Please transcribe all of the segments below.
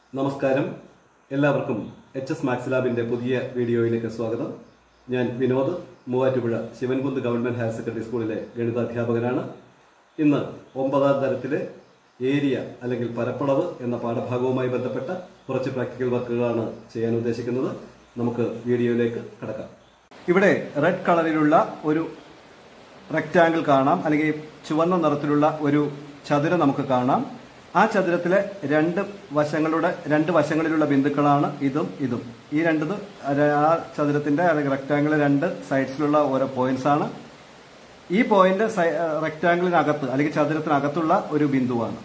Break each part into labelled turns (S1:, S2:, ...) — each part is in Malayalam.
S1: നമസ്കാരം എല്ലാവർക്കും എച്ച് എസ് മാക്സ് ലാബിന്റെ പുതിയ വീഡിയോയിലേക്ക് സ്വാഗതം ഞാൻ Vinod Muvattupuzha Shivankunnu government higher secondary സ്കൂളിലെ ഗണിതാധ്യാപകനാണ് ഇന്ന് ഒമ്പതാം തരത്തിലെ ഏരിയ അല്ലെങ്കിൽ പരപ്പളവ് എന്ന പാഠഭാഗവുമായി ബന്ധപ്പെട്ട കുറച്ച് പ്രാക്ടിക്കൽ വർക്കുകളാണ് ചെയ്യാൻ ഉദ്ദേശിക്കുന്നത് നമുക്ക് വീഡിയോയിലേക്ക് കടക്കാം ഇവിടെ റെഡ് കളറിലുള്ള ഒരു റെക്റ്റാങ്കിൾ കാണാം അല്ലെങ്കിൽ ചുവന്ന നിറത്തിലുള്ള ഒരു ചതുരം നമുക്ക് കാണാം ആ ചതുരത്തിലെ രണ്ട് വശങ്ങളുടെ രണ്ട് വശങ്ങളിലുള്ള ബിന്ദുക്കളാണ് ഇതും ഇതും ഈ രണ്ടത് അര- ആ ചതുരത്തിന്റെ അല്ലെങ്കിൽ റെക്റ്റാങ്കിളിലെ രണ്ട് സൈഡ്സിലുള്ള ഓരോ പോയിന്റ്സ് ആണ് ഈ പോയിന്റ് റെക്റ്റാങ്കിളിനകത്ത് അല്ലെങ്കിൽ ചതുരത്തിനകത്തുള്ള ഒരു ബിന്ദുവാണ്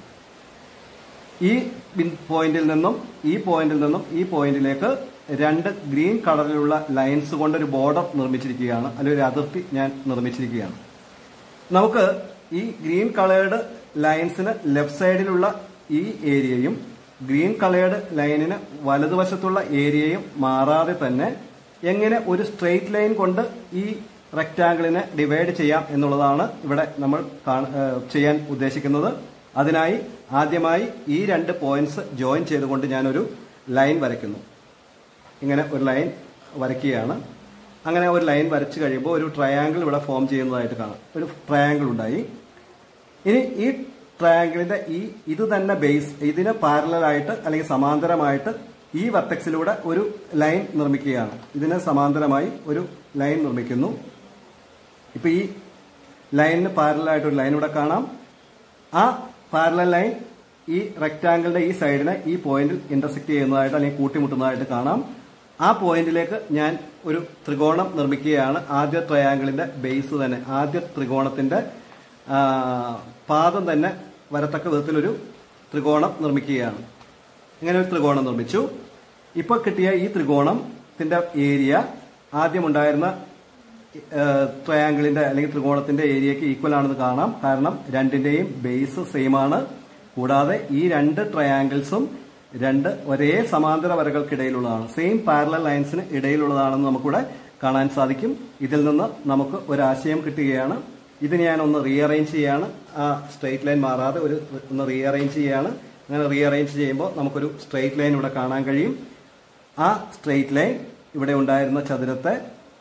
S1: ഈ ബിൻ- പോയിന്റിൽ നിന്നും ഈ പോയിന്റിൽ നിന്നും ഈ പോയിന്റിലേക്ക് രണ്ട് ഗ്രീൻ കളറിലുള്ള ലൈൻസ് കൊണ്ട് ഒരു ബോർഡർ നിർമ്മിച്ചിരിക്കുകയാണ് അല്ലെങ്കിൽ ഒരു അതിർത്തി ഞാൻ നിർമ്മിച്ചിരിക്കുകയാണ് നമുക്ക് ഈ ഗ്രീൻ കളേർഡ് ലൈൻസിന് ലെഫ്റ്റ് സൈഡിലുള്ള ഈ ഏരിയയും ഗ്രീൻ കളേർഡ് ലൈനിന് വലതുവശത്തുള്ള ഏരിയയും മാറാതെ തന്നെ എങ്ങനെ ഒരു സ്ട്രെയിറ്റ് ലൈൻ കൊണ്ട് ഈ റെക്റ്റാങ്കിളിനെ ഡിവൈഡ് ചെയ്യാം എന്നുള്ളതാണ് ഇവിടെ നമ്മൾ കാണ- ഏഹ് ചെയ്യാൻ ഉദ്ദേശിക്കുന്നത് അതിനായി ആദ്യമായി ഈ രണ്ട് പോയിന്റ്സ് ജോയിൻ ചെയ്തുകൊണ്ട് ഞാനൊരു ലൈൻ വരയ്ക്കുന്നു ഇങ്ങനെ ഒരു ലൈൻ വരയ്ക്കുകയാണ് അങ്ങനെ ഒരു ലൈൻ വരച്ചു കഴിയുമ്പോൾ ഒരു ട്രയാങ്കിൾ ഇവിടെ ഫോം ചെയ്യുന്നതായിട്ട് കാണാം ഒരു ട്രയാങ്കിൾ ഉണ്ടായി ഇനി ഈ ട്രയാങ്കിളിന്റെ ഈ ഇത് തന്നെ ബേസ് ഇതിന് പാരലായിട്ട് അല്ലെങ്കിൽ സമാന്തരമായിട്ട് ഈ വട്ടക്സിലൂടെ ഒരു ലൈൻ നിർമ്മിക്കുകയാണ് ഇതിന് സമാന്തരമായി ഒരു ലൈൻ നിർമ്മിക്കുന്നു ഇപ്പൊ ഈ ലൈനിന് പാരലായിട്ട് ഒരു ലൈൻ ഇവിടെ കാണാം ആ പാരലൽ ലൈൻ ഈ റെക്റ്റാങ്കിളിന്റെ ഈ സൈഡിനെ ഈ പോയിന്റിൽ ഇന്റർസെക്ട് ചെയ്യുന്നതായിട്ട് അല്ലെങ്കിൽ കൂട്ടിമുട്ടുന്നതായിട്ട് കാണാം ആ പോയിന്റിലേക്ക് ഞാൻ ഒരു ത്രികോണം നിർമ്മിക്കുകയാണ് ആദ്യ ട്രയാങ്കിളിന്റെ ബേസ് തന്നെ ആദ്യ ത്രികോണത്തിന്റെ ആ, പാദം തന്നെ വരത്തക്ക വിധത്തിലൊരു ത്രികോണം നിർമ്മിക്കുകയാണ് ഇങ്ങനെ ഒരു ത്രികോണം നിർമ്മിച്ചു ഇപ്പൊ കിട്ടിയ ഈ ത്രികോണത്തിന്റെ ഏരിയ ആദ്യമുണ്ടായിരുന്ന ട്രയാങ്കിളിന്റെ അല്ലെങ്കിൽ ത്രികോണത്തിന്റെ ഏരിയക്ക് ഈക്വൽ ആണെന്ന് കാണാം കാരണം രണ്ടിന്റെയും ബേസ് സെയിം ആണ് കൂടാതെ ഈ രണ്ട് ട്രയാങ്കിൾസും രണ്ട് ഒരേ സമാന്തര വരകൾക്കിടയിലുള്ളതാണ് സെയിം പാരലൽ ലൈൻസിന് ഇടയിലുള്ളതാണെന്ന് നമുക്കിവിടെ കാണാൻ സാധിക്കും ഇതിൽ നിന്ന് നമുക്ക് ഒരു ആശയം കിട്ടുകയാണ് ഇതിന് ഞാൻ ഒന്ന് റീഅറേഞ്ച് ചെയ്യാണ് ആ സ്ട്രെയിറ്റ് ലൈൻ മാറാതെ ഒരു ഒന്ന് റീഅറേഞ്ച് ചെയ്യാണ് അങ്ങനെ റീഅറേഞ്ച് ചെയ്യുമ്പോൾ നമുക്കൊരു സ്ട്രെയിറ്റ് ലൈൻ ഇവിടെ കാണാൻ കഴിയും ആ സ്ട്രെയിറ്റ് ലൈൻ ഇവിടെ ഉണ്ടായിരുന്ന ചതുരത്തെ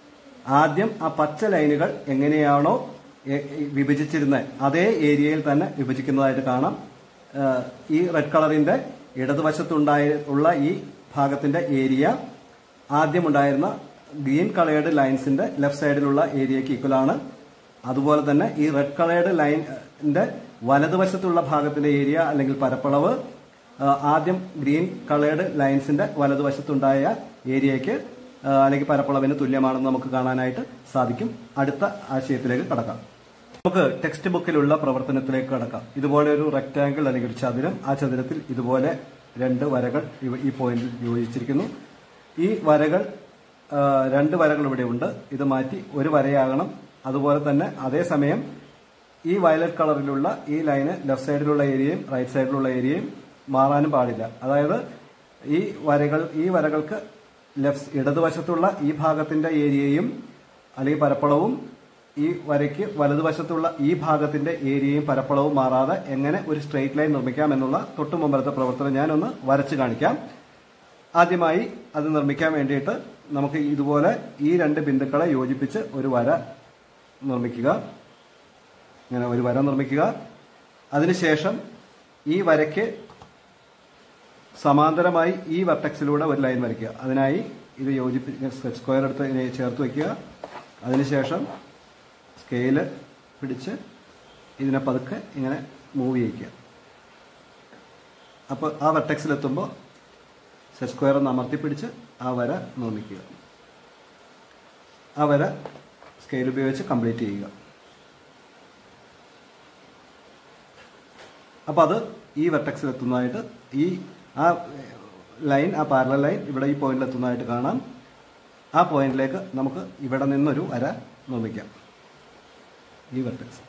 S1: ആദ്യം ആ പച്ച ലൈനുകൾ എങ്ങനെയാണോ എ- വിഭജിച്ചിരുന്നത് അതേ ഏരിയയിൽ തന്നെ വിഭജിക്കുന്നതായിട്ട് കാണാം ഏഹ് ഈ റെഡ് കളറിന്റെ ഇടതുവശത്തുണ്ടായ ഉള്ള ഈ ഭാഗത്തിന്റെ ഏരിയ ആദ്യം ഉണ്ടായിരുന്ന ഗ്രീൻ കളേർഡ് ലൈൻസിന്റെ ലെഫ്റ്റ് സൈഡിലുള്ള ഏരിയക്ക് ഈക്വൽ ആണ് അതുപോലെ തന്നെ ഈ റെഡ് കളേർഡ് ലൈനിന്റെ വലതുവശത്തുള്ള ഭാഗത്തിന്റെ ഏരിയ അല്ലെങ്കിൽ പരപ്പളവ് ആ, ആദ്യം ഗ്രീൻ കളേർഡ് ലൈൻസിന്റെ വലതുവശത്തുണ്ടായ ഏരിയയ്ക്ക് ആ, അല്ലെങ്കിൽ പരപ്പളവിന് തുല്യമാണെന്ന് നമുക്ക് കാണാനായിട്ട് സാധിക്കും അടുത്ത ആശയത്തിലേക്ക് കടക്കാം നമുക്ക് ടെക്സ്റ്റ് ബുക്കിലുള്ള പ്രവർത്തനത്തിലേക്ക് കടക്കാം ഇതുപോലെ ഒരു റെക്ടാങ്കിൾ അല്ലെങ്കിൽ ഒരു ചതുരം ആ ചതുരത്തിൽ ഇതുപോലെ രണ്ട് വരകൾ ഇവ- ഈ പോയിന്റിൽ യോജിച്ചിരിക്കുന്നു ഈ വരകൾ ആ, രണ്ട് വരകൾ ഇവിടെ ഉണ്ട് ഇത് മാറ്റി ഒരു വരയാകണം അതുപോലെ തന്നെ അതേസമയം ഈ വയലറ്റ് കളറിലുള്ള ഈ ലൈന് ലെഫ്റ്റ് സൈഡിലുള്ള ഏരിയയും റൈറ്റ് സൈഡിലുള്ള ഏരിയയും മാറാനും പാടില്ല അതായത് ഈ വരകൾ ഈ വരകൾക്ക് ലെഫ്റ്റ് ഇടതുവശത്തുള്ള ഈ ഭാഗത്തിന്റെ ഏരിയയും അല്ലെങ്കിൽ പരപ്പളവും ഈ വരയ്ക്ക് വലതുവശത്തുള്ള ഈ ഭാഗത്തിന്റെ ഏരിയയും പരപ്പളവും മാറാതെ എങ്ങനെ ഒരു സ്ട്രെയിറ്റ് ലൈൻ നിർമ്മിക്കാം എന്നുള്ള തൊട്ടു മുമ്പത്തെ പ്രവർത്തനം ഞാനൊന്ന് വരച്ച് കാണിക്കാം ആദ്യമായി അത് നിർമ്മിക്കാൻ വേണ്ടിയിട്ട് നമുക്ക് ഇതുപോലെ ഈ രണ്ട് ബിന്ദുക്കളെ യോജിപ്പിച്ച് ഒരു വര നിർമ്മിക്കുക ഇങ്ങനെ ഒരു വര നിർമ്മിക്കുക അതിനുശേഷം ഈ വരയ്ക്ക് സമാന്തരമായി ഈ വട്ടക്സിലൂടെ ഒരു ലൈൻ വരയ്ക്കുക അതിനായി ഇത് യോജിപ്പിച്ച് സ്കെച്ച് സ്ക്വയർ എടുത്ത് ഇതിനെ ചേർത്ത് വയ്ക്കുക അതിനുശേഷം സ്കെയില് പിടിച്ച് ഇതിനെ പതുക്കെ ഇങ്ങനെ മൂവ് ചെയ്യിക്കുക അപ്പോൾ ആ വെട്ടക്സിലെത്തുമ്പോൾ സെറ്റ് സ്ക്വയർ ഒന്ന് അമർത്തിപ്പിടിച്ച് ആ വര നിർമ്മിക്കുക ആ വര സ്കെയിൽ ഉപയോഗിച്ച് കംപ്ലീറ്റ് ചെയ്യുക അപ്പോൾ അത് ഈ വെർട്ടക്സിൽ എത്തുന്നതായിട്ട് ഈ ആ ലൈൻ ആ പാരലൽ ലൈൻ ഇവിടെ ഈ പോയിന്റിൽ എത്തുന്നതായിട്ട് കാണാം ആ പോയിന്റിലേക്ക് നമുക്ക് ഇവിടെ നിന്നൊരു വര നിർമ്മിക്കാം ഈ വെർട്ടക്സ്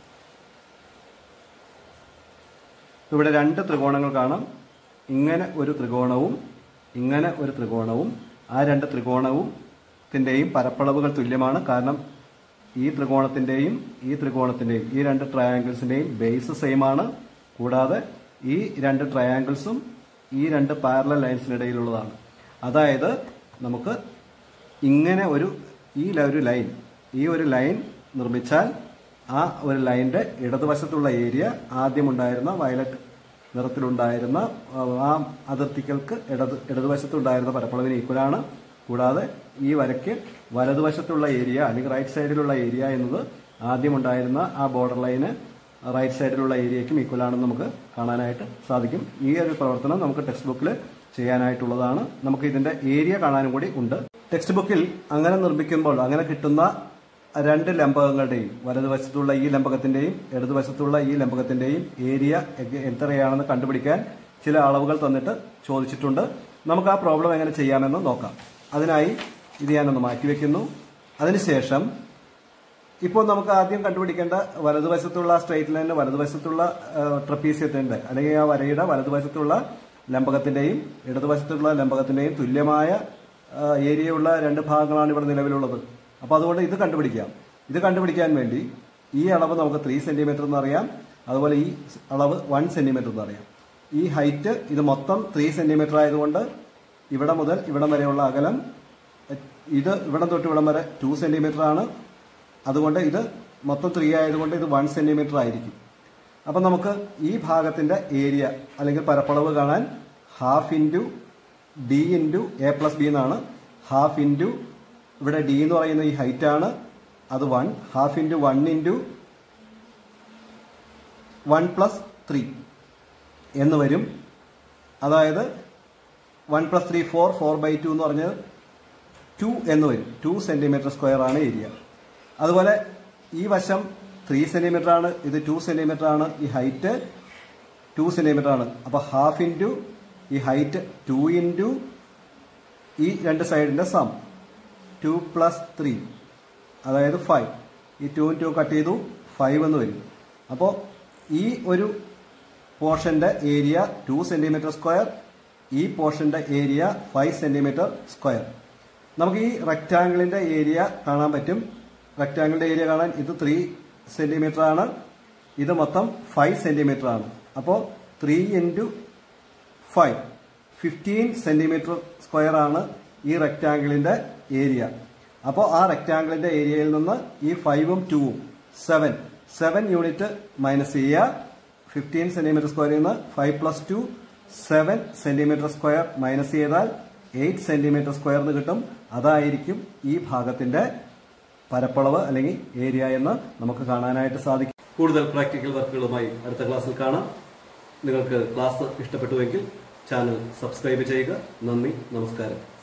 S1: ഇവിടെ രണ്ട് ത്രികോണങ്ങൾ കാണാം ഇങ്ങനെ ഒരു ത്രികോണവും ഇങ്ങനെ ഒരു ത്രികോണവും ആ രണ്ട് ത്രികോണവും ത്തിന്റെയും പരപ്പളവുകൾ തുല്യമാണ് കാരണം ഈ ത്രികോണത്തിന്റെയും ഈ ത്രികോണത്തിന്റെയും ഈ രണ്ട് ട്രയാങ്കിൾസിന്റെയും ബേസ് സെയിം ആണ് കൂടാതെ ഈ രണ്ട് ട്രയാങ്കിൾസും ഈ രണ്ട് പാരലൽ ലൈൻസിനിടയിലുള്ളതാണ് അതായത് നമുക്ക് ഇങ്ങനെ ഒരു ഈ ല- ഒരു ലൈൻ ഈ ഒരു ലൈൻ നിർമ്മിച്ചാൽ ആ ഒരു ലൈനിന്റെ ഇടതുവശത്തുള്ള ഏരിയ ആദ്യം ഉണ്ടായിരുന്ന വയലറ്റ് നിറത്തിലുണ്ടായിരുന്ന ആ, ആ അതിർത്തികൾക്ക് ഇടത് ഇടതുവശത്തുണ്ടായിരുന്ന പരപ്പളവിന് ഈക്വലാണ് കൂടാതെ ഈ വരയ്ക്ക് വലതുവശത്തുള്ള ഏരിയ അല്ലെങ്കിൽ റൈറ്റ് സൈഡിലുള്ള ഏരിയ എന്നത് ആദ്യം ഉണ്ടായിരുന്ന ആ ബോർഡർ ലൈന് റൈറ്റ് സൈഡിലുള്ള ഏരിയയ്ക്കും ഈക്വൽ ആണെന്ന് നമുക്ക് കാണാനായിട്ട് സാധിക്കും ഈ ഒരു പ്രവർത്തനം നമുക്ക് ടെക്സ്റ്റ് ബുക്കിൽ ചെയ്യാനായിട്ടുള്ളതാണ് നമുക്ക് ഇതിന്റെ ഏരിയ കാണാനും കൂടി ഉണ്ട് ടെക്സ്റ്റ് ബുക്കിൽ അങ്ങനെ നിർമ്മിക്കുമ്പോൾ അങ്ങനെ കിട്ടുന്ന രണ്ട് ലംബകങ്ങളുടെയും വലതുവശത്തുള്ള ഈ ലംബകത്തിന്റെയും ഇടതുവശത്തുള്ള ഈ ലംബകത്തിന്റെയും ഏരിയ എഗ- എത്രയാണെന്ന് കണ്ടുപിടിക്കാൻ ചില അളവുകൾ തന്നിട്ട് ചോദിച്ചിട്ടുണ്ട് നമുക്ക് ആ പ്രോബ്ലം എങ്ങനെ ചെയ്യാമെന്ന് നോക്കാം അതിനായി ഇത് ഞാനൊന്ന് മാറ്റിവെക്കുന്നു അതിനുശേഷം ഇപ്പോൾ നമുക്ക് ആദ്യം കണ്ടുപിടിക്കേണ്ട വലതുവശത്തുള്ള സ്ട്രൈറ്റ് ലൈനിന് വലതുവശത്തുള്ള ട്രപ്പീസ്യത്തിന്റെ അല്ലെങ്കിൽ ആ വരയുടെ വലതുവശത്തുള്ള ലംബകത്തിന്റെയും ഇടതുവശത്തുള്ള ലംബകത്തിന്റെയും തുല്യമായ ആ, ഏരിയയുള്ള രണ്ട് ഭാഗങ്ങളാണ് ഇവിടെ നിലവിലുള്ളത് അപ്പോൾ അതുകൊണ്ട് ഇത് കണ്ടുപിടിക്കാം ഇത് കണ്ടുപിടിക്കാൻ വേണ്ടി ഈ അളവ് നമുക്ക് ത്രീ സെന്റിമീറ്റർ എന്നറിയാം അതുപോലെ ഈ അളവ് വൺ സെന്റിമീറ്റർ എന്നറിയാം ഈ ഹൈറ്റ് ഇത് മൊത്തം ത്രീ സെന്റിമീറ്റർ ആയതുകൊണ്ട് ഇവിടെ മുതൽ ഇവിടം വരെയുള്ള അകലം ഇത് ഇവിടം തൊട്ട് ഇവിടം വരെ ടു സെന്റിമീറ്റർ ആണ് അതുകൊണ്ട് ഇത് മൊത്തം ത്രീ ആയതുകൊണ്ട് ഇത് വൺ സെന്റിമീറ്റർ ആയിരിക്കും അപ്പം നമുക്ക് ഈ ഭാഗത്തിന്റെ ഏരിയ അല്ലെങ്കിൽ പരപ്പളവ് കാണാൻ half into D into A plus B എന്നാണ് ഹാഫ് ഇൻറ്റു ഇവിടെ ഡി എന്ന് പറയുന്ന ഈ ഹൈറ്റ് ആണ് അത് one half into one into one plus three എന്ന് വരും അതായത് one plus three four four by two എന്ന് പറഞ്ഞത് ടു എന്ന് വരും ടു സെന്റിമീറ്റർ സ്ക്വയർ ആണ് ഏരിയ അതുപോലെ ഈ വശം ത്രീ സെന്റിമീറ്റർ ആണ് ഇത് ടു സെന്റിമീറ്റർ ആണ് ഈ ഹൈറ്റ് ടു സെന്റിമീറ്റർ ആണ് അപ്പൊ ഹാഫ് ഇൻറ്റു ഈ ഹൈറ്റ് ടു ഇൻറ്റു ഈ രണ്ട് സൈഡിന്റെ സം ടു പ്ലസ് ത്രീ അതായത് ഫൈവ് ഈ ടു ടു കട്ട് ചെയ്തു ഫൈവ് എന്ന് വരും അപ്പോൾ ഈ ഒരു പോർഷന്റെ ഏരിയ ടു സെന്റിമീറ്റർ സ്ക്വയർ ഈ പോർഷന്റെ ഏരിയ ഫൈവ് സെന്റിമീറ്റർ സ്ക്വയർ നമുക്ക് ഈ റെക്റ്റാങ്കിളിന്റെ ഏരിയ കാണാൻ പറ്റും റെക്റ്റാങ്കിളിന്റെ ഏരിയ കാണാൻ ഇത് ത്രീ സെന്റിമീറ്റർ ആണ് ഇത് മൊത്തം ഫൈവ് സെന്റിമീറ്റർ ആണ് അപ്പോൾ three into five fifteen centimetre square ആണ് ഈ റെക്റ്റാങ്കിളിന്റെ ഏരിയ അപ്പോൾ ആ റെക്റ്റാങ്കിളിന്റെ ഏരിയയിൽ നിന്ന് ഈ ഫൈവും ടൂവും സെവൻ സെവൻ യൂണിറ്റ് മൈനസ് ചെയ്യുക ഫിഫ്റ്റീൻ സെന്റിമീറ്റർ സ്ക്വയറിൽ നിന്ന് five plus two seven centimetre square minus ചെയ്താൽ എയ്റ്റ് സെന്റിമീറ്റർ സ്ക്വയർ എന്ന് കിട്ടും അതായിരിക്കും ഈ ഭാഗത്തിന്റെ പരപ്പളവ് അല്ലെങ്കിൽ ഏരിയ എന്ന് നമുക്ക് കാണാനായിട്ട് സാധിക്കും കൂടുതൽ പ്രാക്ടിക്കൽ വർക്കുകളുമായി അടുത്ത ക്ലാസ്സിൽ കാണാം നിങ്ങൾക്ക് ക്ലാസ് ഇഷ്ടപ്പെട്ടുവെങ്കിൽ ചാനൽ സബ്സ്ക്രൈബ് ചെയ്യുക നന്ദി നമസ്കാരം